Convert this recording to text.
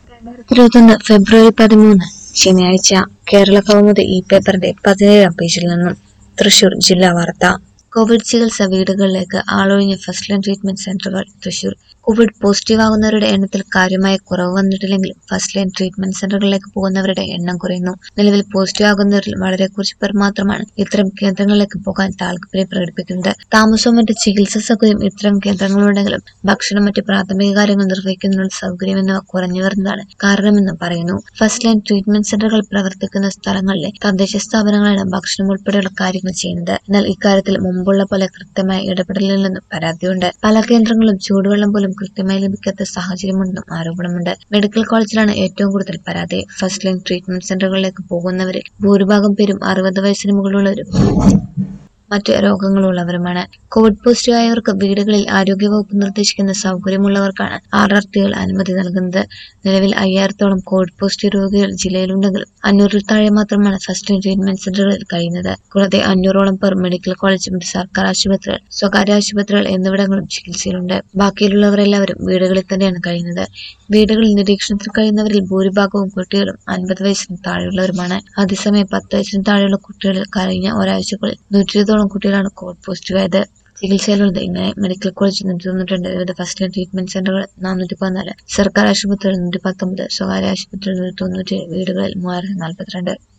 ഇരുപത്തൊന്ന് ഫെബ്രുവരി പതിമൂന്ന് ശനിയാഴ്ച കേരള കൗമുദി ഈ പേപ്പറിന്റെ പതിനേഴാം പേജിൽ നിന്നും തൃശൂർ ജില്ലാ വാർത്ത കോവിഡ് ചികിത്സ വീടുകളിലേക്ക് ആളൊഴിഞ്ഞ ഫസ്റ്റ് ലൈൻ ട്രീറ്റ്മെന്റ് സെന്ററുകൾ തൃശൂർ കോവിഡ് പോസിറ്റീവ് ആകുന്നവരുടെ എണ്ണത്തിൽ കാര്യമായ കുറവ് വന്നിട്ടില്ലെങ്കിലും ഫസ്റ്റ് ലൈൻ ട്രീറ്റ്മെന്റ് സെന്ററുകളിലേക്ക് പോകുന്നവരുടെ എണ്ണം കുറയുന്നു നിലവിൽ പോസിറ്റീവ് ആകുന്നവരിൽ വളരെ കുറച്ച് പേർ മാത്രമാണ് ഇത്തരം കേന്ദ്രങ്ങളിലേക്ക് പോകാൻ താല്പര്യം പ്രകടിപ്പിക്കുന്നത് താമസവും മറ്റ് ചികിത്സാ സൗകര്യം ഇത്തരം കേന്ദ്രങ്ങളുണ്ടെങ്കിലും ഭക്ഷണം മറ്റ് പ്രാഥമിക കാര്യങ്ങൾ നിർവഹിക്കുന്നതിനുള്ള സൗകര്യം എന്നിവ കുറഞ്ഞു വരുന്നതാണ് കാരണമെന്നും പറയുന്നു ഫസ്റ്റ് ലൈൻ ട്രീറ്റ്മെന്റ് സെന്ററുകൾ പ്രവർത്തിക്കുന്ന സ്ഥലങ്ങളിലെ തദ്ദേശ സ്ഥാപനങ്ങളാണ് ഭക്ഷണം ഉൾപ്പെടെയുള്ള കാര്യങ്ങൾ ചെയ്യുന്നത് എന്നാൽ ഇക്കാര്യത്തിൽ മുമ്പുള്ള പോലെ കൃത്യമായ ഇടപെടലില്ലെന്നും പരാതിയുണ്ട് പല കേന്ദ്രങ്ങളും ചൂടുവെള്ളം പോലും കൃത്യമായി ലഭിക്കാത്ത സാഹചര്യമുണ്ടെന്നും ആരോപണമുണ്ട് മെഡിക്കൽ കോളേജിലാണ് ഏറ്റവും കൂടുതൽ പരാതി ഫസ്റ്റ് ലൈൻ ട്രീറ്റ്മെന്റ് സെന്ററുകളിലേക്ക് പോകുന്നവരിൽ ഭൂരിഭാഗം പേരും അറുപത് വയസ്സിന് മുകളിലുള്ളവരും മറ്റ് രോഗങ്ങളുള്ളവരുമാണ് കോവിഡ് പോസിറ്റീവ് ആയവർക്ക് വീടുകളിൽ ആരോഗ്യവകുപ്പ് നിർദ്ദേശിക്കുന്ന സൗകര്യമുള്ളവർക്കാണ് ആർ ആർ ടികൾ അനുമതി നൽകുന്നത് നിലവിൽ അയ്യായിരത്തോളം കോവിഡ് പോസിറ്റീവ് രോഗികൾ ജില്ലയിലുണ്ടെങ്കിലും അഞ്ഞൂറിൽ താഴെ മാത്രമാണ് ഫസ്റ്റ് ലൈൻ ട്രീറ്റ്മെന്റ് സെന്ററുകളിൽ കഴിയുന്നത് കൂടാതെ അഞ്ഞൂറോളം പേർ മെഡിക്കൽ കോളേജ് മറ്റ് സർക്കാർ ആശുപത്രികൾ സ്വകാര്യ ആശുപത്രികൾ എന്നിവിടങ്ങളും ചികിത്സയിലുണ്ട് ബാക്കിയുള്ളവരെല്ലാവരും വീടുകളിൽ തന്നെയാണ് കഴിയുന്നത് വീടുകളിൽ നിരീക്ഷണത്തിൽ കഴിയുന്നവരിൽ ഭൂരിഭാഗവും കുട്ടികളും അൻപത് വയസ്സിന് താഴെയുള്ളവരുമാണ് അതേസമയം പത്ത് വയസ്സിന് താഴെയുള്ള കുട്ടികളിൽ കഴിഞ്ഞ ഒരാഴ്ചകളിൽ നൂറ്റി ഇരുപതോളം കുട്ടികളാണ് കോവിഡ് പോസിറ്റീവ് ആയത് ചികിത്സയിലുള്ളത് ഇങ്ങനെ മെഡിക്കൽ കോളേജ് നൂറ്റി തൊണ്ണൂറ്റിരണ്ട് വിവിധ ഫസ്റ്റ് ലൈൻ ട്രീറ്റ്മെന്റ് സെന്ററുകൾ നാനൂറ്റി പതിനാല് സർക്കാർ ആശുപത്രികൾ നൂറ്റി പത്തൊമ്പത് സ്വകാര്യ ആശുപത്രികൾ നൂറ്റി തൊണ്ണൂറ്റി വീടുകളിൽ മൂവായിരത്തി നാൽപ്പത്തിരണ്ട്